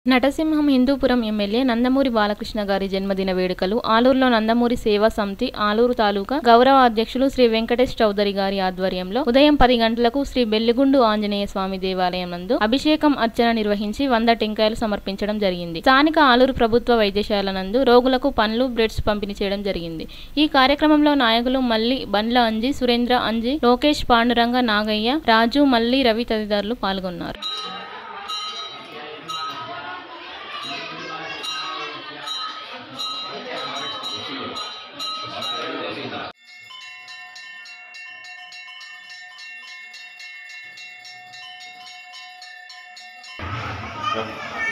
నటసింహం Hindupuram MLA Nandamuri Balakrishna garu జన్మదిన వేడుకలు ఆలూరులో నందమూరి సేవా సమితి ఆలూరు తాలూకా గౌరవ అధ్యక్షులు శ్రీ వెంకటేష్ చౌదరి గారి ఆధ్వర్యంలో ఉదయం పది గంటలకు శ్రీ బెల్లిగుండు ఆంజనేయ స్వామి దేవాలయం నందు అభిషేకం అర్చన నిర్వహించి వంద టెంకాయలు సమర్పించడం జరిగింది స్థానిక ఆలూరు ప్రభుత్వ వైద్యశాల నందు రోగులకు పండ్లు బ్రెడ్స్ పంపిణీ చేయడం జరిగింది ఈ కార్యక్రమంలో నాయకులు మల్లి బండ్ల అంజి సురేంద్ర అంజి లోకేష్ పాండురంగ నాగయ్య రాజు మల్లి రవి తదితరులు పాల్గొన్నారు Thank